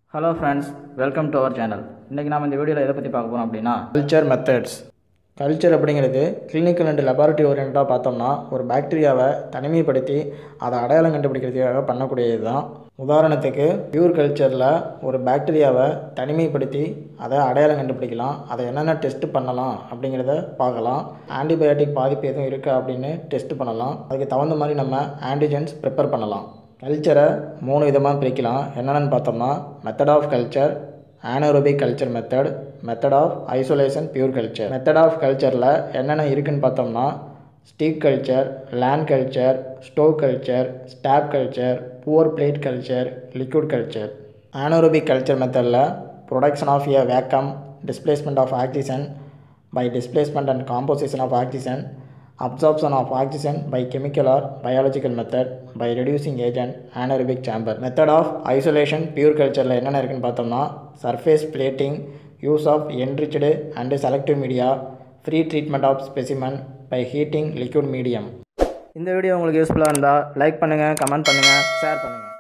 Hello friends welcome to our channel இன்றைக்கி நாம் இந்த வீடியோவில் எதை பற்றி பார்க்க போகிறோம் அப்படின்னா கல்ச்சர் மெத்தட்ஸ் கல்ச்சர் அப்படிங்கிறது கிளினிக்கல் அண்ட் லெபார்ட்டரி ஓரியண்டாக பார்த்தோம்னா ஒரு பாக்டீரியாவை தனிமைப்படுத்தி அதை அடையாளம் கண்டுபிடிக்கிறதுக்காக பண்ணக்கூடியது தான் உதாரணத்துக்கு பியூர் கல்ச்சரில் ஒரு பாக்டீரியாவை தனிமைப்படுத்தி அதை அடையாளம் கண்டுபிடிக்கலாம் அதை என்னென்ன டெஸ்ட் பண்ணலாம் அப்படிங்கிறத பார்க்கலாம் ஆன்டிபயோட்டிக் பாதிப்பு எதுவும் இருக்கா அப்படின்னு டெஸ்ட் பண்ணலாம் அதுக்கு தகுந்த மாதிரி நம்ம ஆன்டிஜென்ஸ் ப்ரிப்பேர் பண்ணலாம் கல்ச்சரை மூணு விதமாக பிரிக்கலாம் என்னென்னு பார்த்தோம்னா method of culture anaerobic culture method method of isolation pure culture method of கல்ச்சரில் என்னென்ன இருக்குன்னு பார்த்தோம்னா streak culture lawn culture stroke culture stab culture pour plate culture liquid culture anaerobic culture மெத்தடில் production of a vacuum displacement of oxygen by displacement and composition of oxygen, absorption of oxygen by chemical or biological method by reducing agent anaerobic chamber. Method of isolation pure cultureல என்னென்ன இருக்குன்னு பார்த்தோம்னா surface plating, use of enriched and selective media, free treatment of specimen by heating liquid medium. இந்த video உங்களுக்கு யூஸ்ஃபுல்லாக இருந்தால் like பண்ணுங்கள் comment பண்ணுங்கள் ஷேர் பண்ணுங்கள்